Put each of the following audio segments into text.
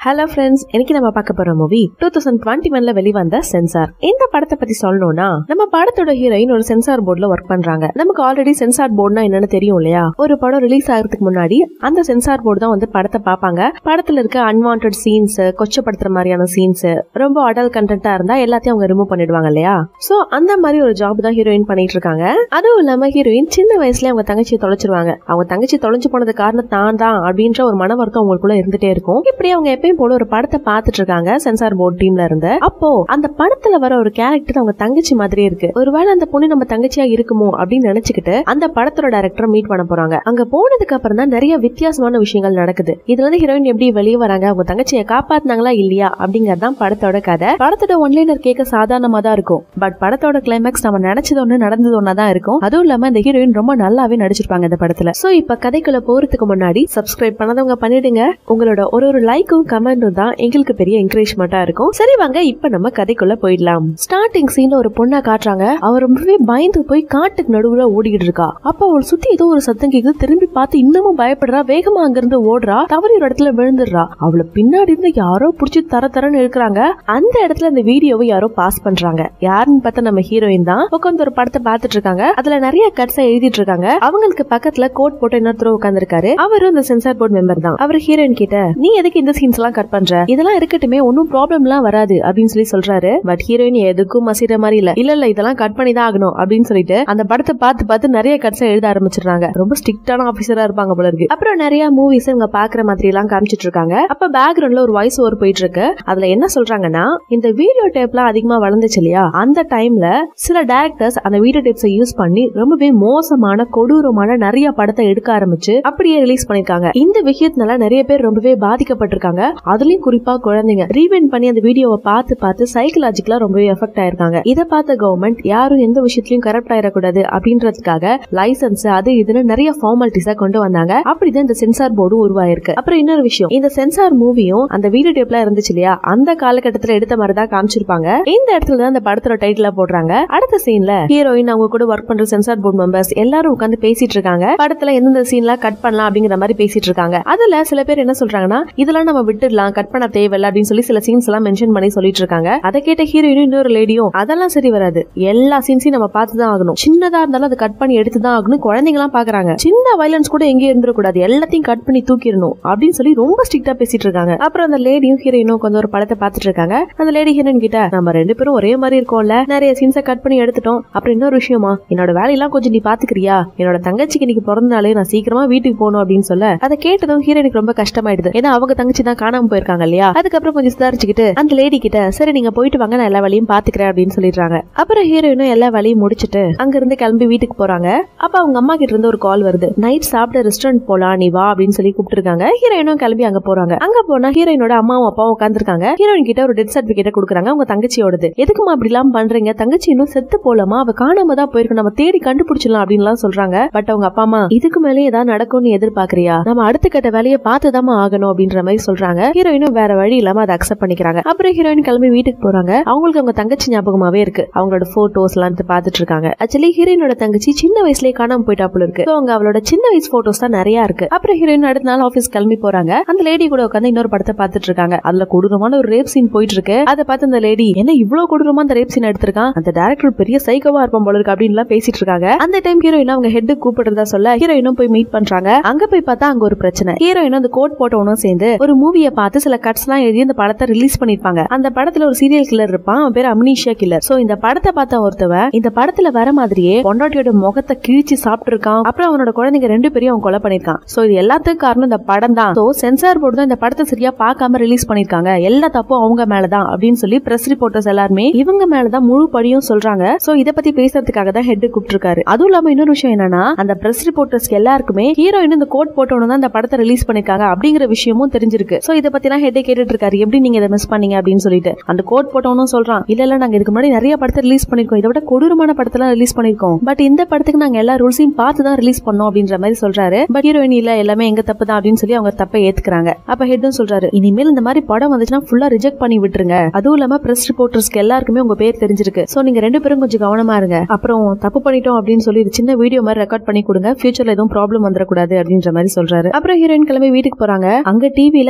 hello friends இன்னைக்கு நம்ம பார்க்க போற மூவி டூ தௌசண்ட் டுவெண்ட்டி ஒன்ல வெளிவந்த சென்சார் இந்த படத்தை பத்தி சொல்லணும்னா நம்ம படத்தோட ஹீரோயின் ஒரு சென்சார் போர்டுல ஒர்க் பண்றாங்க நமக்கு ஆல்ரெடி சென்சார் போர்டுனா என்னன்னு தெரியும் இல்லையா ஒரு படம் ரிலீஸ் ஆகிறதுக்கு முன்னாடி அந்த சென்சார் போர்டு தான் வந்து படத்தை பார்ப்பாங்க படத்துல இருக்க அன்வான்ட் சீன்ஸ் கொச்சப்படுத்துற மாதிரியான சீன்ஸ் ரொம்ப அடல் கண்டென்ட்டா இருந்தா எல்லாத்தையும் அவங்க ரிமூவ் பண்ணிடுவாங்க இல்லையா சோ அந்த மாதிரி ஒரு ஜாப் தான் ஹீரோயின் பண்ணிட்டு இருக்காங்க அதுவும் இல்லாம ஹீரோயின் சின்ன வயசுல அவங்க தங்கச்சியை தொலைச்சிருவாங்க அவங்க தங்கச்சி தொலைஞ்சு போனது காரணம் தான் தான் அப்படின்ற ஒரு மன வருத்தம் அவங்களுக்குள்ள இருந்துட்டே இருக்கும் இப்படி அவங்க எப்பயும் போல ஒரு படத்தை பார்த்துட்டு இருக்காங்க சென்சார் போர்ட் டீம்ல இருந்து அப்போ அந்த படத்துல வர ஒரு கேரக்டர் அவங்க தங்கச்சி மாதிரியே இருக்கு ஒருவேளை அந்த பொண்ணு நம்ம தங்கச்சியா இருக்குமோ அப்படின்னு நினைச்சுக்கிட்டு அந்த படத்தோட டைரக்டர் மீட் பண்ண போறாங்க அங்க போனதுக்கு அப்புறம் தான் நிறைய வித்தியாசமான விஷயங்கள் நடக்குது இதுல இருந்து ஹீரோயின் எப்படி வெளியே வராங்க அவங்க தங்கச்சியை காப்பாத்தினாங்களா இல்லையா அப்படிங்கறதுதான் படத்தோட கதை படத்தோட ஒன்லைனர் கேட்க சாதாரணமா தான் இருக்கும் பட் படத்தோட கிளைமேக்ஸ் நம்ம நினைச்சது ஒண்ணு நடந்தது ஒன்னா தான் இருக்கும் அதுவும் இல்லாம இந்த ஹீரோயின் ரொம்ப நல்லாவே நடிச்சிருப்பாங்க இந்த படத்துல சோ இப்ப கதைக்குள்ள போறதுக்கு முன்னாடி சப்ஸ்கிரைப் பண்ணாதவங்க பண்ணிடுங்க உங்களோட ஒரு ஒரு லைக்கும் கமெண்டும் தான் எங்களுக்கு பெரிய என்கரேஜ்மெண்டா இருக்கும் சரி வாங்க இப்ப நம்ம கதைக்குள்ள போயிடலாம் ஸ்டார்டிங் சீன்ல ஒரு பொண்ணை காட்டுறாங்க அவ ரொம்பவே பயந்து போய் காட்டுக்கு நடுவுல ஓடிக்கிட்டு இருக்கா அப்ப அவள் சுத்தி ஏதோ ஒரு சத்தம் கேக்குது திரும்பி பார்த்து இன்னமும் பயப்படுறா வேகமா அங்கிருந்து ஓடுறா தவறி ஒரு இடத்துல விழுந்துடுறா அவளை பின்னாடி இருந்து யாரோ புடிச்சு தர தரன்னு இருக்கிறாங்க அந்த இடத்துல இந்த வீடியோவை யாரோ பாஸ் பண்றாங்க யாருன்னு பார்த்தா நம்ம ஹீரோயின் தான் உட்காந்து ஒரு படத்தை பார்த்துட்டு இருக்காங்க அதுல நிறைய கட்ஸ எழுதிட்டு இருக்காங்க அவங்களுக்கு பக்கத்துல கோட் போட்டு இன்னொருத்தர் உட்காந்துருக்காரு அவரும் இந்த சென்சார் போர்ட் மெம்பர் தான் அவர் ஹீரோயின் கிட்ட நீ எதுக்கு இந்த சீன்ஸ் எல்லாம் கட் பண்ற இதெல்லாம் இருக்கட்டுமே ஒன்னும் ப்ராப்ளம் எல்லாம் வராது அப்படின்னு சொல்லி சொல்றாரு பட் ஹீரோயின் எதுக்கும் மசிற மாதிரி இல்ல இல்ல இல்ல இதெல்லாம் கட் பண்ணி தான் ஆகணும் அப்படின்னு சொல்லிட்டு அந்த படத்தை பார்த்து பார்த்து நிறைய கட்ஸை எழுத ஆரம்பிச்சிடுறாங்க ரொம்ப ஸ்ட்ரிக்டான ஆபீசரா இருப்பாங்க போல இருக்கு அப்புறம் நிறைய மூவிஸ் இவங்க பாக்குற மாதிரி எல்லாம் காமிச்சிட்டு இருக்காங்க அப்ப பேக்ரவுண்ட்ல ஒரு வாய்ஸ் ஓவர் போயிட்டு இருக்கு அதுல என்ன சொல்றாங்கன்னா இந்த வீடியோ டேப்லாம் அதிகமா வளர்ந்துச்சு இல்லையா அந்த டைம்ல சில டேரக்டர்ஸ் அந்த வீடியோ டேப்ஸை யூஸ் பண்ணி ரொம்பவே மோசமான கொடூரமான நிறைய படத்தை எடுக்க ஆரம்பிச்சு அப்படியே ரிலீஸ் பண்ணிருக்காங்க இந்த விஷயத்தினால நிறைய பேர் ரொம்பவே பாதிக்கப்பட்டிருக்காங்க அதுலயும் குறிப்பா குழந்தைங்க ரீவெண்ட் பண்ணி அந்த வீடியோவை பார்த்து பார்த்து சைக்கலாஜிக்கலா ரொம்பவே எஃபெக்ட் ஆயிருக்காங்க இதை பார்த்த கவர்மெண்ட் யாரும் எந்த விஷயத்திலயும் கரப்ட் ஆயிடக்கூடாது அப்படின்றதுக்காக லைசன்ஸ் அது இதுன்னு நிறைய ஃபார்மாலிட்டிஸா கொண்டு வந்தாங்க அப்படிதான் இந்த சென்சார் போர்டும் உருவாயிருக்கு அப்புறம் இன்னொரு விஷயம் இந்த சென்சார் மூவியும் அந்த வீடியோ டேப்ல இருந்துச்சு இல்லையா அந்த காலகட்டத்துல எடுத்த மாதிரி தான் காமிச்சிருப்பாங்க இந்த இடத்துல தான் அந்த படத்தோட டைட்டில போடுறாங்க அடுத்த சீன்ல ஹீரோயின் அவங்க கூட ஒர்க் பண்ற சென்சார் போர்டு மெம்பர்ஸ் எல்லாரும் உட்காந்து பேசிட்டு இருக்காங்க படத்துல எந்தெந்த சீன்லாம் கட் பண்ணலாம் அப்படிங்கிற மாதிரி பேசிட்டு இருக்காங்க அதுல சில பேர் என்ன சொல்றாங்கன்னா இதெல்லாம் நம்ம விட்டுடலாம் கட் பண்ண தேவையில்ல அப்படின்னு சொல்லி சில சீன்ஸ் எல்லாம் மென்ஷன் பண்ணி சொல்லிட்டு இருக்காங்க அதை கேட்ட ஹீரோயினும் இன்னொரு லேடியும் அதெல்லாம் சரி வராது எல்லா சீன்ஸையும் நம்ம பார்த்து தான் ஆகணும் சின்னதா இருந்தாலும் அதை கட் பண்ணி எடுத்து தான் ஆகணும் குழந்தைங்க எல்லாம் பாக்குறாங்க சின்ன வயலன்ஸ் கூட எங்கேயும் இருந்துடக்கூடாது எல்லாத்தையும் கட் பண்ணி தூக்கிடணும் அப்படின்னு சொல்லி ரொம்ப ஸ்ட்ரிக்டா பேசிட்டு இருக்காங்க அப்புறம் அந்த லேடியும் ஹீரோயினும் கொஞ்சம் ஒரு படத்தை பார்த்துட்டு இருக்காங்க அந்த லேடி ஹீரோயின் கிட்ட நம்ம ரெண்டு பேரும் ஒரே மாதிரி இருக்கோம்ல நிறைய சீன்ஸை கட் பண்ணி எடுத்துட்டோம் அப்புறம் இன்னொரு விஷயமா என்னோட வேலையெல்லாம் கொஞ்சம் நீ பாத்துக்கிறியா என்னோட தங்கச்சிக்கு இன்னைக்கு பிறந்த நாளே நான் சீக்கிரமா வீட்டுக்கு போகணும் அப்படின்னு சொல்ல அதை கேட்டதும் ஹீரோயினுக்கு ரொம்ப கஷ்டமாயிடுது ஏன்னா அவங்க தங்கச்சி தான் காணாம போயிருக்காங்க இல்லையா அதுக்கப்புறம் கொஞ்சம் சுதாரிச்சுக்கிட்டு அந்த லேடி கிட்ட சரி நீங்க போயிட்டு வாங்க நான் எல்லா வேலையும் பாத்துக்கிறேன் அப்படின்னு சொல்லிடுறாங்க அப்புறம் ஹீரோயினும் எல்லா வேலையும் முடிச்சிட்டு அங்க இருந்து கிளம்பி வீட்டுக்கு போறாங்க அப்ப அவங்க அம்மா கிட்ட இருந்து ஒரு கால் வருது நைட் சாப்பிட ரெஸ்டாரண்ட் போலாம் நீ வா அப்படின்னு சொல்லி கூப்பிட்டுருக்காங்க ஹீரோயினும் கிளம்பி அங்க போறாங்க அங்க போனா ஹீரோயினோட அம்மாவும் அப்பாவும் உட்காந்துருக்காங்க ஹீரோயின் கிட்ட ஒரு டெத் சர்டிபிகேட் கொடுக்குறாங்க அவங்க தங்கச்சியோடது எதுக்குமா அப்படி எல்லாம் பண்றீங்க தங்கச்சி இன்னும் செத்து போலாமா அவ காணாம தான் போயிருக்கு நம்ம தேடி கண்டுபிடிச்சிடலாம் அப்படின்னு சொல்றாங்க பட் அவங்க அப்பா அம்மா இதுக்கு மேலே ஏதாவது நடக்கும்னு எதிர்பார்க்கறியா நம்ம அடுத்த கட்ட வேலையை பார்த்துதாம்மா ஆகணும் அப்படின்ற மாதிரி சொல்றாங்க ஹீரோயினும் வேற வழி இல்லாம அதை அக்செப்ட் பண்ணிக்கிறாங்க அப்புறம் ஹீரோயின் கிளம்பி வீட்டுக்கு போறாங்க அவங்களுக்கு அவங்க தங்கச்சி ஞாபகமாவே இருக்கு அவங்களோட போட்டோஸ் எல்லாம் எடுத்து பாத்துட்டு இருக்காங்க ஆக்சுவலி ஹீரோயினோட தங்கச்சி சின்ன வயசுலயே காணாம போயிட்டாப்புல இருக்கு So, அவங்க அவளோட சின்ன வயசு போட்டோஸ் தான் நிறைய இருக்கு அப்புறம் ஹீரோயின் அடுத்த நாள் ஆபீஸ் கிளம்பி போறாங்க அந்த லேடி கூட உட்காந்து இன்னொரு படத்தை பார்த்துட்டு இருக்காங்க அதுல கொடூரமான ஒரு ரேப் சீன் போயிட்டு இருக்கு அதை பார்த்து அந்த லேடி என்ன இவ்வளவு கொடூரமா அந்த ரேப் சீன் எடுத்திருக்கான் அந்த டேரக்டர் பெரிய சைக்கோவா இருப்பான் போல இருக்கு அப்படின்னு எல்லாம் பேசிட்டு இருக்காங்க அந்த டைம் ஹீரோயின் அவங்க ஹெட் கூப்பிடுறதா சொல்ல ஹீரோயினும் போய் மீட் பண்றாங்க அங்க போய் பார்த்தா அங்க ஒரு பிரச்சனை ஹீரோயினும் அந்த கோட் போட்டவனும் சேர்ந்து ஒரு மூவியை பார்த்து சில கட்ஸ் எல்லாம் எழுதி அந்த படத்தை ரிலீஸ் பண்ணிருப்பாங்க அந்த படத்துல ஒரு சீரியல் கில்லர் இருப்பான் அவன் பேர் அம்னீஷியா கில்லர் சோ இந்த படத்தை பார்த்த ஒருத்தவன் இந்த படத்துல வர மாதிரியே பொண்டாட்டியோட முகத்தை கிழிச்சு சாப்பிட்டு இருக்கான் அப்புறம் அவனோட குழந்தைங்க ரெண்டு பேரையும் அவன் கொலை பண்ணிருக்கான் சோ இது எல்லாத்துக்கும் காரணம் இந்த படம் தான் சோ சென்சார் போர்டு தான் இந்த படத்தை சரியா பார்க்காம ரிலீஸ் பண்ணிருக்காங்க எல்லா தப்பும் அவங்க மேலதான் அப்படின்னு சொல்லி பிரஸ் ரிப்போர்ட்டர்ஸ் எல்லாருமே இவங்க மேலதான் முழு படியும் சொல்றாங்க சோ இத பத்தி பேசுறதுக்காக தான் ஹெட் கூப்பிட்டுருக்காரு அதுவும் இல்லாம இன்னொரு விஷயம் என்னன்னா அந்த பிரஸ் ரிப்போர்ட்டர்ஸ் எல்லாருக்குமே ஹீரோயின் இந்த கோட் போட்டவனு தான் இந்த படத்தை ரிலீஸ் பண்ணிருக்காங்க அப்படிங்கிற விஷயமும் தெரிஞ்சிருக்கு சோ இத பத்தி எல்லாம் ஹெட் கேட்டுட்டு இருக்காரு எப்படி நீங்க இதை மிஸ் பண்ணீங்க அப்படின்னு சொல்லிட்டு அந்த கோட் போட்டவனும் சொல்றான் இல்ல இல்ல நாங்க இதுக்கு முன்னாடி நிறைய படத்தை ரிலீஸ் பண்ணிருக்கோம் இதை விட கொடூரமான படத்தெல்லாம் ரிலீஸ் பண்ணிருக்கோம் பட் இந்த படத்துக்கு நாங்க எல்லா ரூல்ஸையும் பார்த்து தான் ரிலீஸ் பண்ணோம் அப்படின்ற மாதிரி சொல்றாரு பட் ஹீரோயின் இல்ல எல்லாமே எங்க தப்பு தான் அப்படின்னு சொல்லி அவங்க தப்பை ஏத்துக்கிறாங்க அப்ப ஹெட்டும் சொல்றாரு இனிமேல் இந்த மாதிரி படம் வந்துச்சுன்னா ஃபுல்லா ரிஜெக்ட் பண்ணி விட்டுருங்க அதுவும் இல்லாம பிரஸ் ரிப்போர்ட்டர்ஸ்க்கு எல்லாருக்குமே உங்க பேர் தெரிஞ்சிருக்கு சோ நீங்க ரெண்டு பேரும் கொஞ்சம் கவனமா இருங்க அப்புறம் தப்பு பண்ணிட்டோம் அப்படின்னு சொல்லி இது சின்ன வீடியோ மாதிரி ரெக்கார்ட் பண்ணி கொடுங்க ஃபியூச்சர்ல எதுவும் ப்ராப்ளம் வந்துடக்கூடாது அப்படின்ற மாதிரி சொல்றாரு அப்புறம் ஹீரோயின் கிளம்பி வீட்டுக்கு போறாங்க அங்க டிவில எல்லாரும்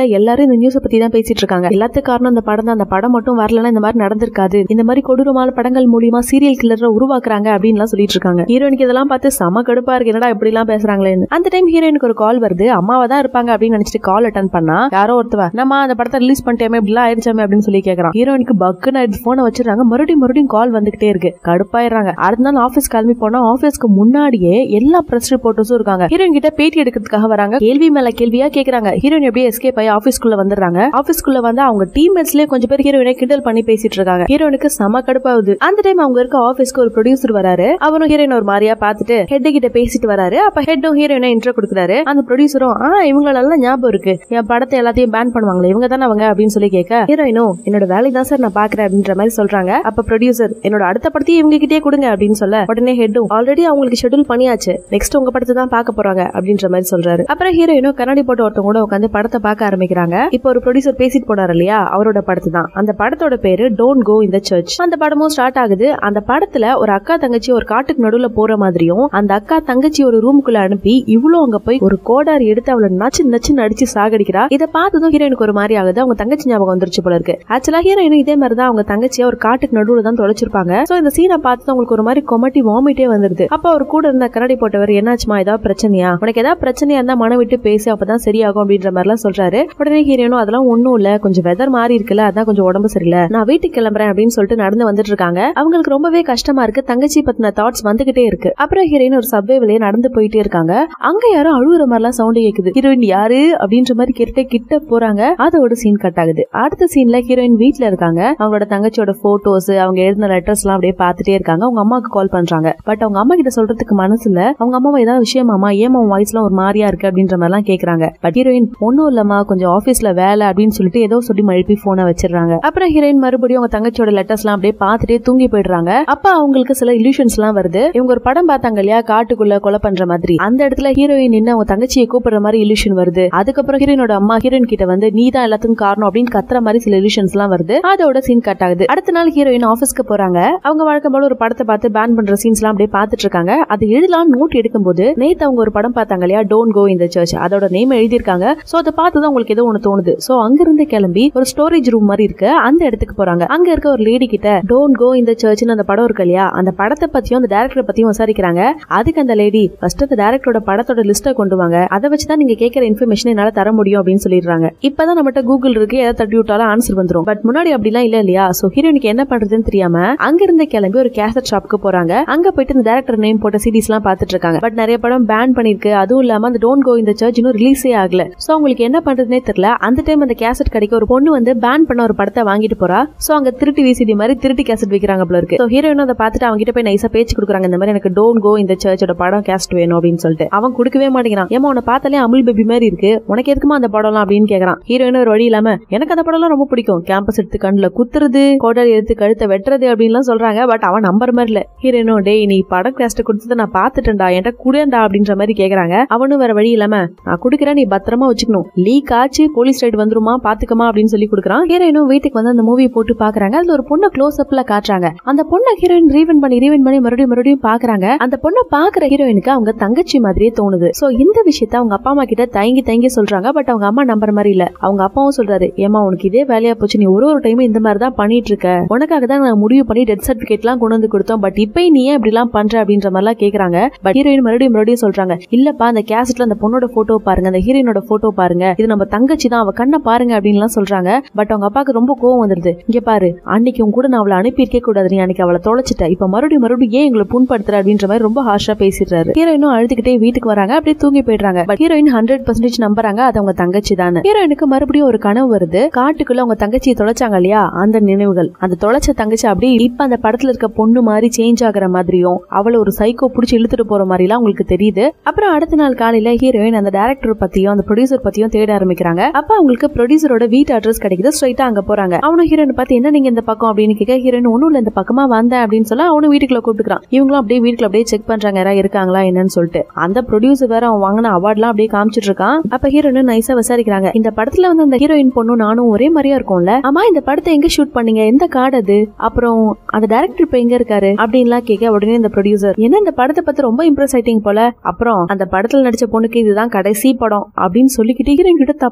எல்லாரும் இந்த நியூஸ் பத்தி தான் பேசிட்டு இருக்காங்க எல்லாத்துக்கும் காரணம் அந்த படம் தான் அந்த படம் மட்டும் வரலன்னா இந்த மாதிரி நடந்திருக்காது இந்த மாதிரி கொடூரமான படங்கள் மூலியமா சீரியல் கில்லரை உருவாக்குறாங்க அப்படின்னு சொல்லிட்டு இருக்காங்க ஹீரோயினுக்கு இதெல்லாம் பார்த்து செம கடுப்பா இருக்கு என்னடா இப்படி எல்லாம் பேசுறாங்களேன்னு அந்த டைம் ஹீரோயினுக்கு ஒரு கால் வருது அம்மாவா தான் இருப்பாங்க அப்படின்னு நினைச்சிட்டு கால் அட்டன் பண்ணா யாரோ ஒருத்தவ நம்ம அந்த படத்தை ரிலீஸ் பண்ணிட்டேமே இப்படிலாம் ஆயிடுச்சாமே அப்படின்னு சொல்லி கேக்குறான் ஹீரோயினுக்கு பக்குன்னு ஆயிடுச்சு போனை வச்சிருக்காங்க மறுபடியும் மறுபடியும் கால் வந்துகிட்டே இருக்கு கடுப்பாயிடுறாங்க அடுத்த நாள் ஆபீஸ் கிளம்பி போனா ஆபீஸ்க்கு முன்னாடியே எல்லா பிரஸ் ரிப்போர்ட்டர்ஸும் இருக்காங்க ஹீரோயின் கிட்ட பேட்டி எடுக்கிறதுக்காக வராங்க கேள்வி மேல கேள்வியா கேக்குறாங்க ஹீரோயின் எப்படியே எஸ்கேப் ஆகி ஆபீஸ்க்குள்ள வந்துடுறாங்க ஆபீஸ்க்குள்ள வந்து அவங்க டீம்மேட்ஸ்லயே கொஞ்சம் பேர் ஹீரோயினை கிண்டல் பண்ணி பேசிட்டு இருக்காங்க ஹீரோயினுக்கு செம கடுப்பாகுது அந்த டைம் அவங்க இருக்க ஆபீஸ்க்கு ஒரு ப்ரொடியூசர் வராரு அவரும் ஹீரோயின் ஒரு மாதிரியா பார்த்துட்டு ஹெட் கிட்ட பேசிட்டு வராரு அப்ப ஹெட்டும் ஹீரோயினை இன்ட்ரோ கொடுக்குறாரு அந்த ப்ரொடியூசரும் ஆ இவங்க நல்லா ஞாபகம் இருக்கு என் படத்தை எல்லாத்தையும் பேன் பண்ணுவாங்களே இவங்க தானே அவங்க அப்படின்னு சொல்லி கேட்க ஹீரோயினும் என்னோட வேலை தான் சார் நான் பாக்குறேன் அப்படின்ற மாதிரி சொல்றாங்க அப்ப ப்ரொடியூசர் என்னோட அடுத்த படத்தையும் இவங்க கிட்டே கொடுங்க அப்படின்னு சொல்ல உடனே ஹெட்டும் ஆல்ரெடி அவங்களுக்கு ஷெட்யூல் பண்ணியாச்சு நெக்ஸ்ட் உங்க படத்தை தான் பார்க்க போறாங்க அப்படின்ற மாதிரி சொல்றாரு அப்புறம் ஹீரோயினும் கண்ணாடி போட்டு ஒருத்தவங்க கூட உட்காந்து படத்தை பார்க்க ஆரம்பிக்கிறாங்க இப்போ ஒரு ப்ரொடியூசர் பேசிட்டு போனார் இல்லையா அவரோட படத்து தான் அந்த படத்தோட பேரு டோன்ட் கோ இந்த சர்ச் அந்த படமும் ஸ்டார்ட் ஆகுது அந்த படத்துல ஒரு அக்கா தங்கச்சி ஒரு காட்டுக்கு நடுவுல போற மாதிரியும் அந்த அக்கா தங்கச்சி ஒரு ரூமுக்குள்ள அனுப்பி இவ்வளவு அங்க போய் ஒரு கோடாரி எடுத்து அவளை நச்சு நச்சு நடிச்சு சாகடிக்கிறா இதை பார்த்ததும் ஹீரோயினுக்கு ஒரு மாதிரி ஆகுது அவங்க தங்கச்சி ஞாபகம் வந்துருச்சு போல இருக்கு ஆக்சுவலா ஹீரோயின் இதே மாதிரி தான் அவங்க தங்கச்சியை ஒரு காட்டுக்கு நடுவுல தான் தொலைச்சிருப்பாங்க சோ இந்த சீனை பார்த்து அவங்களுக்கு ஒரு மாதிரி கொமட்டி வாமிட்டே வந்துருது அப்ப அவர் கூட இருந்த கரடி போட்டவர் என்னாச்சுமா ஏதாவது பிரச்சனையா உனக்கு ஏதாவது பிரச்சனையா இருந்தா மன விட்டு பேசு அப்பதான் சரியாகும் அப்படின்ற மாதிரி எல்லாம் சொல்றாரு உடனே ஹீரோனும் அதெல்லாம் ஒண்ணும் இல்ல கொஞ்சம் வெதர் மாறி இருக்குல்ல அதான் கொஞ்சம் உடம்பு சரியில்லை நான் வீட்டுக்கு கிளம்புறேன் அப்படின்னு சொல்லிட்டு நடந்து வந்துட்டு இருக்காங்க அவங்களுக்கு ரொம்பவே கஷ்டமா இருக்கு தங்கச்சி பத்தின தாட்ஸ் வந்துகிட்டே இருக்கு அப்புறம் ஹீரோயின் ஒரு சப்வேவிலேயே நடந்து போயிட்டே இருக்காங்க அங்க யாரோ அழுகுற மாதிரிலாம் சவுண்ட் கேக்குது ஹீரோயின் யாரு அப்படின்ற மாதிரி கேட்டுட்டே கிட்ட போறாங்க அதோட சீன் கட் ஆகுது அடுத்த சீன்ல ஹீரோயின் வீட்ல இருக்காங்க அவங்களோட தங்கச்சியோட போட்டோஸ் அவங்க எழுதின லெட்டர்ஸ் எல்லாம் அப்படியே பார்த்துட்டே இருக்காங்க அவங்க அம்மாவுக்கு கால் பண்றாங்க பட் அவங்க அம்மா கிட்ட சொல்றதுக்கு மனசு இல்ல அவங்க அம்மாவை ஏதாவது விஷயமாமா ஏமா உன் வாய்ஸ் எல்லாம் ஒரு மாதிரியா இருக்கு அப்படின்ற மாதிரி எல்லாம் கேக்குறாங்க பட் ஹீரோயின் ஒன்னும் இல்லம்மா கொஞ்சம் ஆபீஸ்ல வேலை அப்படின்னு சொல்லிட்டு ஏதோ சொல்லி மழுப்பி போனை வச்சிடுறாங்க அப்புறம் ஹீரோயின் மறுபடியும் அவங்க தங்கச்சியோட லெட்டர்ஸ் எல்லாம் அப்படியே பார்த்துட்டே தூங்கி போயிடுறாங்க அப்ப அவங்களுக்கு சில இல்யூஷன்ஸ் எல்லாம் வருது இவங்க ஒரு படம் பார்த்தாங்க இல்லையா காட்டுக்குள்ள கொலை பண்ற மாதிரி அந்த இடத்துல ஹீரோயின் நின்று அவங்க தங்கச்சியை கூப்பிடுற மாதிரி இல்யூஷன் வருது அதுக்கப்புறம் ஹீரோயினோட அம்மா ஹீரோயின் கிட்ட வந்து நீ தான் எல்லாத்துக்கும் காரணம் அப்படின்னு கத்துற மாதிரி சில இல்யூஷன்ஸ் எல்லாம் வருது அதோட சீன் கட் ஆகுது அடுத்த நாள் ஹீரோயின் ஆபீஸ்க்கு போறாங்க அவங்க வழக்கம் போல ஒரு படத்தை பார்த்து பேன் பண்ற சீன்ஸ் எல்லாம் அப்படியே பார்த்துட்டு இருக்காங்க அது எழுதலாம் நோட் எடுக்கும்போது நேத்து அவங்க ஒரு படம் பார்த்தாங்க இல்லையா டோன்ட் கோ இந்த சர்ச் அதோட நேம் எழுதியிருக்காங்க சோ அதை பார்த்து தான் உங்களுக்கு ஏதோ ஒண்ணு தோணுது சோ அங்கிருந்து கிளம்பி ஒரு ஸ்டோரேஜ் ரூம் மாதிரி இருக்கு அந்த இடத்துக்கு போறாங்க அங்க இருக்க ஒரு லேடி கிட்ட டோன்ட் கோ இந்த சர்ச்னு அந்த படம் இருக்கு இல்லையா அந்த படத்தை பத்தியும் அந்த டேரக்டரை பத்தியும் விசாரிக்கிறாங்க அதுக்கு அந்த லேடி ஃபர்ஸ்ட் அந்த டேரக்டரோட படத்தோட லிஸ்ட்டை கொண்டு வாங்க அதை வச்சு தான் நீங்க கேட்கிற இன்ஃபர்மேஷன் என்னால தர முடியும் அப்படின்னு சொல்லிடுறாங்க இப்பதான் நம்மகிட்ட கூகுள் இருக்கு ஏதாவது தட்டி விட்டாலும் ஆன்சர் வந்துரும் பட் முன்னாடி அப்படிலாம் இல்ல இல்லையா சோ ஹீரோனுக்கு என்ன பண்றதுன்னு தெரியாம அங்க இருந்து கிளம்பி ஒரு கேசட் ஷாப்புக்கு போறாங்க அங்க போயிட்டு இந்த டேரக்டர் நேம் போட்ட சீரிஸ் எல்லாம் பாத்துட்டு இருக்காங்க பட் நிறைய படம் பேன் பண்ணிருக்கு அதுவும் இல்லாம அந்த டோன்ட் கோ இந்த சர்ச் இன்னும் ரிலீஸே ஆகல சோ உங்களுக்கு என்ன பண்றதுனே தெரியல அந்த டைம் அந்த கேசட் கடைக்கு ஒரு பொண்ணு வந்து பேன் பண்ண ஒரு படத்தை வாங்கிட்டு போறா சோ அங்க திருட்டு விசிடி மாதிரி திருட்டு கேசட் விக்கிறாங்க போல இருக்கு சோ ஹீரோயின் அதை பார்த்துட்டு அவங்க கிட்ட போய் நைஸா பேச்சு கொடுக்குறாங்க இந்த மாதிரி எனக்கு டோன்ட் கோ இந்த சர்ச்சோட படம் கேஸ்ட் வேணும் அப்படின்னு சொல்லிட்டு அவன் கொடுக்கவே மாட்டேங்கிறான் ஏமா உன்னை பார்த்தாலே அமுல் பேபி மாதிரி இருக்கு உனக்கு எதுக்குமா அந்த படம்லாம் அப்படின்னு கேக்குறான் ஹீரோயின் ஒரு வழி இல்லாம எனக்கு அந்த படம்லாம் ரொம்ப பிடிக்கும் கேம்பஸ் எடுத்து கண்ணுல குத்துறது கோடாரி எடுத்து கழுத்தை வெட்டுறது அப்படின்லாம் சொல்றாங்க பட் அவன் நம்பர் மாதிரி இல்ல ஹீரோயினோ டேய் நீ படம் கேஸ்ட் கொடுத்ததை நான் பாத்துட்டேன்டா என்கிட்ட குடேண்டா அப்படின்ற மாதிரி கேக்குறாங்க அவனும் வேற வழி இல்லாம நான் குடுக்கிறேன் நீ பத்திரமா வச்சுக்கணும் லீக் ஆச்சு போலீஸ் ரைடு வந்துருமா பாத்துக்கமா அப்படின்னு சொல்லி கொடுக்குறான் ஹீரோயினும் வீட்டுக்கு வந்து அந்த மூவி போட்டு பாக்குறாங்க அதுல ஒரு பொண்ணை க்ளோஸ் அப்ல காட்டுறாங்க அந்த பொண்ணை ஹீரோயின் ரீவன் பண்ணி ரீவன் பண்ணி மறுபடியும் மறுபடியும் பாக்குறாங்க அந்த பொண்ணை பாக்குற ஹீரோயினுக்கு அவங்க தங்கச்சி மாதிரியே தோணுது சோ இந்த விஷயத்த அவங்க அப்பா அம்மா கிட்ட தயங்கி தயங்கி சொல்றாங்க பட் அவங்க அம்மா நம்புற மாதிரி இல்ல அவங்க அப்பாவும் சொல்றாரு ஏமா உனக்கு இதே வேலையா போச்சு நீ ஒரு ஒரு டைம் இந்த மாதிரி தான் பண்ணிட்டு இருக்க உனக்காக தான் நான் முடிவு பண்ணி டெத் சர்டிபிகேட் எல்லாம் கொண்டு வந்து கொடுத்தோம் பட் இப்ப நீ ஏன் இப்படி எல்லாம் பண்ற அப்படின்ற மாதிரி எல்லாம் கேக்குறாங்க பட் ஹீரோயின் மறுபடியும் மறுபடியும் சொல்றாங்க இல்லப்பா அந்த கேசட்ல அந்த பொண்ணோட போட்டோ பாருங்க அந்த ஹீரோயினோட போட்டோ பாருங்க இது நம்ம தங்கச்சி தான் அவ கண்ணை பாருங்க அப்படின்னு எல்லாம் சொல்றாங்க பட் அவங்க அப்பாக்கு ரொம்ப கோவம் வந்துருது இங்க பாரு அன்னைக்கு உன் கூட நான் அவளை அனுப்பியிருக்கே கூடாது நீ அன்னைக்கு அவளை தொலைச்சிட்ட இப்ப மறுபடியும் மறுபடியும் ஏன் எங்களை புண்படுத்துற அப்படின்ற மாதிரி ரொம்ப ஹார்ஷா பேசிடுறாரு ஹீரோயினும் அழுதுகிட்டே வீட்டுக்கு வராங்க அப்படியே தூங்கி போயிடுறாங்க பட் ஹீரோயின் ஹண்ட்ரட் பர்சன்டேஜ் நம்புறாங்க அது அவங்க தங்கச்சி தான் ஹீரோயினுக்கு மறுபடியும் ஒரு கனவு வருது காட்டுக்குள்ள அவங்க தங்கச்சியை தொலைச்சாங்க இல்லையா அந்த நினைவுகள் அந்த தொலைச்ச தங்கச்சி அப்படியே இப்ப அந்த படத்துல இருக்க பொண்ணு மாதிரி சேஞ்ச் ஆகுற மாதிரியும் அவளை ஒரு சைக்கோ புடிச்சு இழுத்துட்டு போற மாதிரி எல்லாம் உங்களுக்கு தெரியுது அப்புறம் அடுத்த நாள் காலையில ஹீரோயின் அந்த டேரக்டர் பத்தியும் அந்த ப்ரொடியூசர் பத்தியும் தேட ஆரம்பிக்கிறாங்க அப்ப அவங்களுக்கு ப்ரொடியூசரோட வீட்டு அட்ரஸ் கிடைக்குது ஸ்ட்ரைட்டா அங்க போறாங்க அவனும் ஹீரோயின் பார்த்து என்ன நீங்க இந்த பக்கம் அப்படின்னு கேட்க ஹீரோயின் ஒண்ணும் இல்ல இந்த பக்கமா வந்தேன் அப்படின்னு சொல்ல அவனும் வீட்டுக்குள்ள கூப்பிட்டுக்கிறான் இவங்களும் அப்படியே வீட்டுல அப்படியே செக் பண்றாங்க யாரா இருக்காங்களா என்னன்னு சொல்லிட்டு அந்த ப்ரொடியூசர் வேற அவன் வாங்கின அவார்ட்லாம் அப்படியே காமிச்சிட்டு இருக்கான் அப்ப ஹீரோயின் நைஸா விசாரிக்கிறாங்க இந்த படத்துல வந்து அந்த ஹீரோயின் பொண்ணும் நானும் ஒரே மாதிரியா இருக்கும்ல ஆமா இந்த படத்தை எங்க ஷூட் பண்ணீங்க எந்த கார்டு அது அப்புறம் அந்த டைரக்டர் இப்ப எங்க இருக்காரு அப்படின்லாம் கேட்க உடனே இந்த ப்ரொடியூசர் என்ன இந்த படத்தை பத்தி ரொம்ப இம்ப்ரெஸ் ஆயிட்டீங்க போல அப்புறம் அந்த படத்துல நடிச்ச பொண்ணுக்கு இதுதான் கடைசி படம் அப்படின்னு சொல்லிக்கிட்டு ஹீரோயின் கிட்ட தப்பா நடந்துக்கிட்டு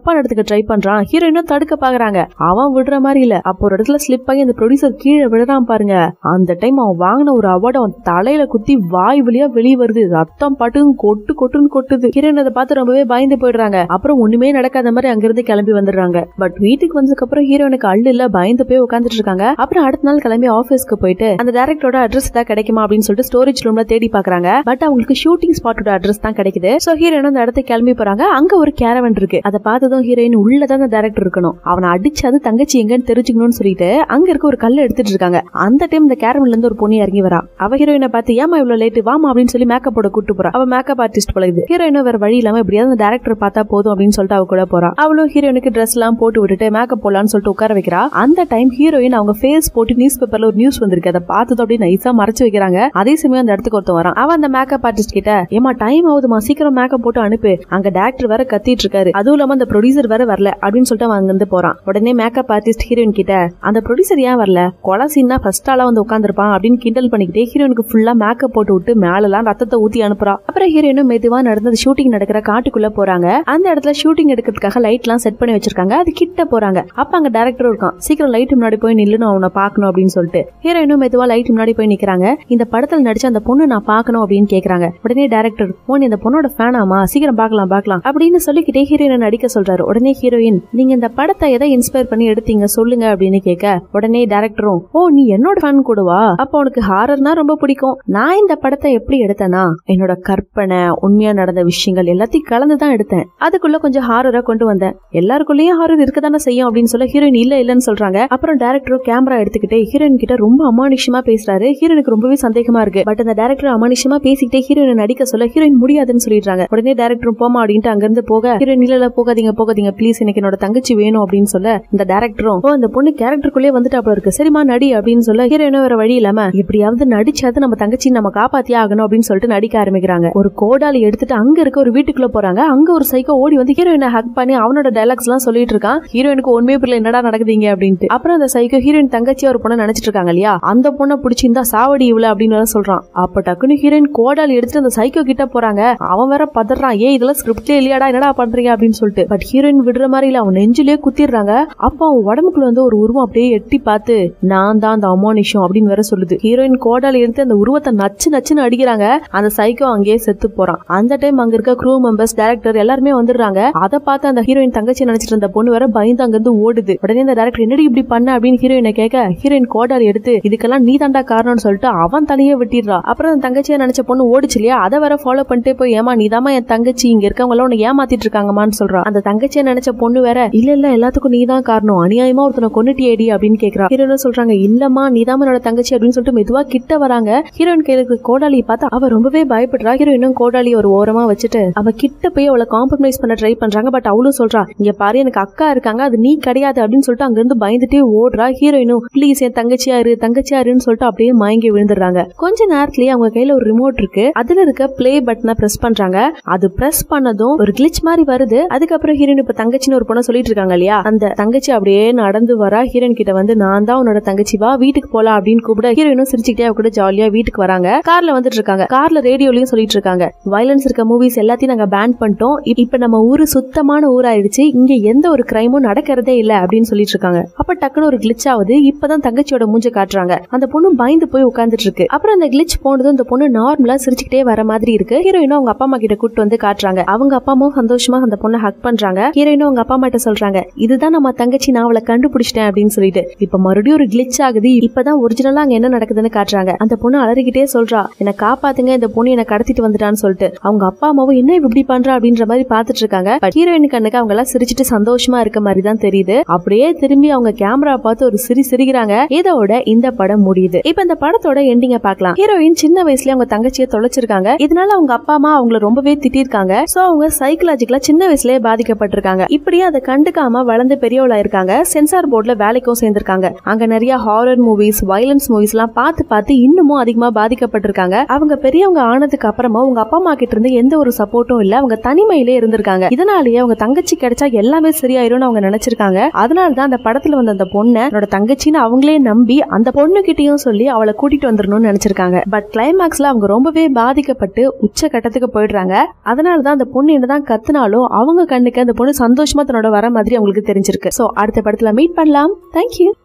பண்றதுக்கு ட்ரை பண்றான் ஹீரோயினும் தடுக்க பாக்குறாங்க அவன் விடுற மாதிரி இல்ல அப்போ ஒரு இடத்துல ஸ்லிப் ஆகி அந்த ப்ரொடியூசர் கீழே விழுறான் பாருங்க அந்த டைம் அவன் வாங்கின ஒரு அவார்டு அவன் தலையில குத்தி வாய் வழியா வெளியே வருது ரத்தம் பாட்டுன்னு கொட்டு கொட்டுன்னு கொட்டுது ஹீரோயின் அதை பார்த்து ரொம்பவே பயந்து போயிடுறாங்க அப்புறம் ஒண்ணுமே நடக்காத மாதிரி அங்கிருந்து கிளம்பி வந்துடுறாங்க பட் வீட்டுக்கு வந்ததுக்கு அப்புறம் ஹீரோனுக்கு அள்ளு இல்ல பயந்து போய் உட்காந்துட்டு இருக்காங்க அப்புறம் அடுத்த நாள் கிளம்பி ஆபீஸ்க்கு போயிட்டு அந்த டேரக்டரோட அட்ரஸ் தான் கிடைக்குமா அப்படின்னு சொல்லிட்டு ஸ்டோரேஜ் ரூம்ல தேடி பாக்குறாங்க பட் அவங்களுக்கு ஷூட்டிங் ஸ்பாட்டோட அட்ரஸ் தான் கிடைக்குது சோ ஹீரோயின் அந்த இடத்துக்கு கிளம்பி போறாங்க அங்க ஒரு கேரவன் இருக்கு அதை பார்த்ததும் ஹீரோயின் உள்ளதான் அந்த டேரக்டர் இருக்கணும் அவனை அடிச்சு அது தங்கச்சி எங்கன்னு தெரிஞ்சுக்கணும்னு சொல்லிட்டு அங்க இருக்க ஒரு கல்ல எடுத்துட்டு இருக்காங்க அந்த டைம் இந்த கேரவன்ல இருந்து ஒரு பொண்ணு இறங்கி வரா அவ ஹீரோயினை பார்த்து ஏமா இவ்வளவு லேட் வாமா அப்படின்னு சொல்லி மேக்கப் போட கூட்டு போறா அவ மேக்கப் ஆர்டிஸ்ட் போல இது ஹீரோயினும் வேற வழி இல்லாம எப்படியாவது அந்த டேரக்டர் பார்த்தா போதும் அப்படின்னு சொல்லிட்டு அவ கூட போறா அவளும் ஹீரோயினுக்கு ட்ரெஸ் எல்லாம் போட்டு விட்டுட்டு மேக்கப் போடலாம்னு சொல்லிட்டு உட்கார வைக்கிறா அந்த டைம் ஹீரோயின் அவங்க ஃபேஸ் போட்டு நியூஸ் பேப்பர்ல ஒரு நியூஸ் வந்திருக்கு அதை பார்த்தது அப்படியே நைஸா மறைச்சு வைக்கிறாங்க அதே சமயம் அந்த இடத்துக்கு ஒருத்தன் வரான் அவன் அந்த மேக்கப் ஆர்டிஸ்ட் கிட்ட ஏமா டைம் ஆகுதுமா சீக்கிரம் மேக்கப் போட்டு அனுப்பு அங்க டேரக்டர் வேற கத்திட்டு இருக்காரு அதுவும் இல்லாம அந்த ப்ரொடியூசர் வேற வரல அப்படின்னு சொல்லிட்டு அவன் அங்கிருந்து போறான் உடனே மேக்கப் ஆர்டிஸ்ட் ஹீரோயின் கிட்ட அந்த ப்ரொடியூசர் ஏன் வரல கொலை சீனா ஃபர்ஸ்ட் ஆளா வந்து உட்காந்துருப்பான் அப்படின்னு கிண்டல் பண்ணிக்கிட்டே ஹீரோயினுக்கு ஃபுல்லா மேக்கப் போட்டு விட்டு மேலலாம் ரத்தத்தை ஊத்தி அனுப்புறா அப்புறம் ஹீரோயினும் மெதுவா நடந்து ஷூட்டிங் நடக்கிற காட்டுக்குள்ள போறாங்க அந்த இடத்துல ஷூட்டிங் எடுக்கிறதுக்காக லைட் எல்லாம் செட் பண்ணி வச்சிருக்காங்க அது கிட்ட போறாங்க அப்ப அங்க டேரக்டர் இருக்கான் சீக்கிரம் லைட் முன்னாடி போய் நில்லுன்னு அவனை பாக்கணும் அப்படின்னு சொல்லிட்டு ஹீரோயினும் மெதுவா லைட் முன்னாடி போய் நிக்கிறாங்க இந்த படத்துல நடிச்ச அந்த பொண்ணு நான் பாக்கணும் அப்படின்னு கேக்குறாங்க உடனே டேரக்டர் ஓ நீ இந்த பொண்ணோட ஃபேனாமா சீக்கிரம் பார்க்கலாம் பார்க்கலாம் அப்படின்னு சொல்லிக்கிட்டே ஹீரோயினை நடிக்க சொல்றாரு உடனே ஹீரோயின் நீங்க இந்த படத்தை எதை இன்ஸ்பயர் பண்ணி எடுத்தீங்க சொல்லுங்க அப்படின்னு கேட்க உடனே டேரக்டரும் ஓ நீ என்னோட ஃபேன் கூடவா அப்ப உனக்கு ஹாரர்னா ரொம்ப பிடிக்கும் நான் இந்த படத்தை எப்படி எடுத்தேனா என்னோட கற்பனை உண்மையா நடந்த விஷயங்கள் எல்லாத்தையும் கலந்து தான் எடுத்தேன் அதுக்குள்ள கொஞ்சம் ஹாரரா கொண்டு வந்தேன் எல்லாருக்குள்ளேயும் ஹாரர் இருக்க தானே செய்யும் அப்படின்னு சொல்ல ஹீரோயின் இல்ல இல்லன்னு சொல்றாங்க அப்புறம் டேரக்டரும் கேமரா எடுத்துக்கிட்டே ஹீரோயின் கிட்ட ரொம்ப அமானுஷமா பேசுறாரு ஹீரோனுக்கு ரொம்பவே சந்தேகமா இருக்கு பட் அந்த டேரக்டர் அமானுஷமா பேசிக்கிட்டே ஹீரோயின் நடிக்க சொல்ல ஹீரோயின் முடியாதுன்னு சொல்லிடுறாங்க உடனே டேரக்டரும் போமா அப்படின்ட்டு அங்கிருந்து போக ஹீரோயின் இல்ல இல்ல போகாதீங்க போகாதீங்க ப்ளீஸ் எனக்கு என்னோட தங்கச்சி வேணும் அப்படின்னு சொல்ல இந்த டேரக்டரும் ஓ அந்த பொண்ணு கேரக்டருக்குள்ளே வந்துட்டு அப்படி இருக்கு சரிமா நடி அப்படின்னு சொல்ல ஹீரோயினும் வேற வழி இல்லாம எப்படியாவது நடிச்சாது நம்ம தங்கச்சி நம்ம காப்பாத்தியே ஆகணும் அப்படின்னு சொல்லிட்டு நடிக்க ஆரம்பிக்கிறாங்க ஒரு கோடாலி எடுத்துட்டு அங்க இருக்க ஒரு வீட்டுக்குள்ள போறாங்க அங்க ஒரு சைக்கோ ஓடி வந்து ஹீரோயினை ஹக் பண்ணி அவனோட டைலாக்ஸ் எல்லாம் சொல்லிட்டு இருக்கான் ஹீரோயினுக்கு உண்மையே புரியல என்னடா நடக்குதுங்க அப்படின்ட்டு அப்புறம் அந்த சைக்கோ ஹீரோயின் தங்கச்சி ஒரு பொண்ணை நினைச்சிட்டு இருக்காங்க இல்லையா அந்த பொண்ணை பிடிச்சிருந்தா சாவடி இவ்வளவு அப்படின்னு வேற சொல்றான் அப்ப டக்குனு ஹீரோயின் கோடாலி எடுத்துட்டு அந்த சைக்கோ கிட்ட போறாங்க அவன் வேற பதறான் ஏ இதெல்லாம் ஸ்கிரிப்ட்லயே இல்லையாடா என்னடா பண்றீங்க அப்படின்னு சொல்லிட்டு பட் ஹீரோயின் விடுற மாதிரி இல்ல அவன் நெஞ்சிலே குத்திடுறாங்க அப்ப அவன் உடம்புக்குள்ள வந்து ஒரு உருவம் அப்படியே எட்டி பார்த்து நான் தான் அந்த அமானுஷம் அப்படின்னு வேற சொல்லுது ஹீரோயின் கோடாலி எடுத்து அந்த உருவத்தை நச்சு நச்சுன்னு அடிக்கிறாங்க அந்த சைக்கோ அங்கேயே செத்து போறான் அந்த டைம் அங்க இருக்க க்ரூ மெம்பர்ஸ் டேரக்டர் எல்லாருமே வந்துடுறாங்க அதை பார்த்து அந்த ஹீரோயின் தங்கச்சி நினைச்சிட்டு இருந்த பொண்ணு வேற பயந்து அங்க இருந்து ஓடுது உடனே இந்த டேரக்டர் என்னடி இப்படி பண்ண அப்படின்னு ஹீரோயினை கேட்க ஹீரோயின் கோடாலி எடுத்து இதுக்கெல்லாம் நீ தாண்டா காரணம்னு சொல்லிட்டு அவன் தலையே வெட்டிடுறா அப்புறம் அந்த தங்கச்சியா நினைச்ச பொண்ணு ஓடிச்சு இல்லையா அதை வேற ஃபாலோ பண்ணிட்டே போய் ஏமா நீதாம்மா என் தங்கச்சி இங்க இருக்கவங்க எல்லாம் உன்னை ஏமாத்திட்டு இருக்காங்கம்மான்னு சொல்றா அந்த தங்கச்சியா நினைச்ச பொண்ணு வேற இல்ல இல்ல எல்லாத்துக்கும் நீ தான் காரணம் அநியாயமா ஒருத்தனை கொன்னுட்டியேடி அப்படின்னு கேக்குறா ஹீரோயின் சொல்றாங்க இல்லம்மா நீதாம்மா என்னோட தங்கச்சி அப்படின்னு சொல்லிட்டு மெதுவா கிட்ட வராங்க ஹீரோயின் கையில இருக்க கோடாலியை பார்த்தா அவ ரொம்பவே பயப்படுறா ஹீரோயினும் கோடாலி ஒரு ஓரமா வச்சுட்டு அவ கிட்ட போய் அவளை காம்ப்ரமைஸ் பண்ண ட்ரை பண்றாங்க பட் அவளும் சொல்றா இங்க பாரு எனக்கு அக்கா இருக்காங்க அது நீ கிடையாது அப்படின்னு சொல்லிட்டு அங்க இருந்து பயந்துட்டே ஓடுறா ஹீரோயினும் ப்ளீஸ் என் தங்கச்சியா இரு தங்கச்சியா இருன்னு சொல்லிட்டு அப்படியே மயங்கி விழுந்துடுறாங்க கொஞ்ச நேரத்திலேயே அவங்க கையில ஒரு ரிமோட் இருக்கு அதுல இருக்க பிளே பட்டனை பிரஸ் பண்றாங்க அது பிரஸ் பண்ணதும் ஒரு கிளிச் மாதிரி வருது அதுக்கப்புறம் ஹீரோயின் இப்ப தங்கச்சின்னு ஒரு பொண்ணை சொல்லிட்டு இருக்காங்க இல்லையா அந்த தங்கச்சி அப்படியே நடந்து வரா ஹீரோயின் கிட்ட வந்து நான் தான் உன்னோட தங்கச்சி வா வீட்டுக்கு போலாம் அப்படின்னு கூப்பிட ஹீரோயினும் சிரிச்சுக்கிட்டே அவ கூட ஜாலியா வீட்டுக்கு வராங்க கார்ல வந்துட்டு இருக்காங்க கார்ல ரேடியோலயும் சொல்லிட்டு இருக்காங்க வயலன்ஸ் இருக்க மூவிஸ் எல்லாத்தையும் நாங்க பேன் பண்ணிட்டோம் இப்- இப்ப நம்ம ஊரு சுத்தமான ஊராயிடுச்சு இங்க எந்த ஒரு கிரைமும் நடக்கிறதே இல்ல அப்படின்னு சொல்லிட்டு இருக்காங்க அப்ப டக்குனு ஒரு கிளிச் ஆகுது இப்பதான் தங்கச்சியோட மூஞ்ச காட்டுறாங்க அந்த பொண்ணு பயந்து போய் உட்கார்ந்துட்டு இருக்கு அப்புறம் அந்த கிளிச் போனதும் இந்த பொண்ணு நார்மலா சிரிச்சுக்கிட்டே வர மாதிரி இருக்கு ஹீரோயினும் அவங்க அப்பா அம்மா கிட்ட கூட்டு வந்து காட்டுறாங்க அவங்க அப்பா அம்மாவும் சந்தோஷமா அந்த பொண்ணை ஹக் பண்றாங்க ஹீரோயினும் அவங்க அப்பா அம்மா கிட்ட சொல்றாங்க இதுதான் நம்ம தங்கச்சி நான் அவளை கண்டுபிடிச்சிட்டேன் அப்படின்னு சொல்லிட்டு இப்ப மறுபடியும் ஒரு கிளிச் ஆகுது இப்பதான் ஒரிஜினலா அங்க என்ன நடக்குதுன்னு காட்டுறாங்க அந்த பொண்ணு அலறிக்கிட்டே சொல்றா என்ன காப்பாத்துங்க இந்த பொண்ணு என்ன கடத்திட்டு வந்துட்டான்னு சொல்லிட்டு அவங்க அப்பா அம்மாவும் என்ன இவ இப்படி பண்றா அப்படின்ற மாதிரி பாத்துட்டு இருக்காங்க பட் ஹீரோயின் கண்ணுக்கு அவங்க எல்லாம் சிரிச்சிட்டு சந்தோஷமா இருக்க மாதிரி தான் தெரியுது அப்படியே திரும்பி அவங்க கேமரா பார்த்து ஒரு சிரி சிரிக்கிறாங்க இதோட இந்த படம் முடியுது இப்ப இந்த படத்தோட எண்டிங்க பார்க்கலாம் ஹீரோயின் சின்ன வயசுல அவங்க தங்கச்சியை தொலைச்சிருக்காங்க இதனால அவங்க அப்பா அம்மா அவங்கள ரொம்பவே திட்டிருக்காங்க சோ அவங்க சைக்கலாஜிக்கலா சின்ன வயசுலயே பாதிக்கப்பட்டிருக்காங்க இப்படியே அதை கண்டுக்காம வளர்ந்து பெரியவளா இருக்காங்க சென்சார் போர்டுல வேலைக்கும் சேர்ந்திருக்காங்க அங்க நிறைய ஹாரர் மூவிஸ் வயலன்ஸ் மூவிஸ் எல்லாம் பார்த்து பார்த்து இன்னமும் அதிகமா பாதிக்கப்பட்டிருக்காங்க அவங்க பெரியவங்க ஆனதுக்கு அப்புறமா உங்க அப்பா அம்மா கிட்ட இருந்து எந்த ஒரு சப்போர்ட்டும் இல்ல அவங்க தனிமையிலே இருந்திருக்காங்க இதனாலேயே அவங்க தங்கச்சி கிடைச்சா எல்லாமே சரியாயிரும்னு அவங்க நினைச்சிருக்காங்க அதனால தான் அந்த படத்துல வந்த அந்த பொண்ணை என்னோட தங்கச்சின்னு அவங்களே நம்பி அந்த பொண்ணு கிட்டயும் சொல்லி அவளை கூட்டிட்டு வந்துடணும்னு நினைச்சிருக்காங்க பட் கிளைமேக்ஸ்ல அவங்க ரொம்பவே பாதிக்கப்பட்டு உச்ச கட்டத்துக்கு போயிடுறாங்க அதனால தான் அந்த பொண்ணு என்னதான் கத்துனாலும் அவங்க கண்ணுக்கு அந்த பொண்ணு சந்தோஷமா தன்னோட வர மாதிரி அவங்களுக்கு தெரிஞ்சிருக்கு சோ அடுத்த படத்துல மீட் பண்ணலாம் தேங்க்யூ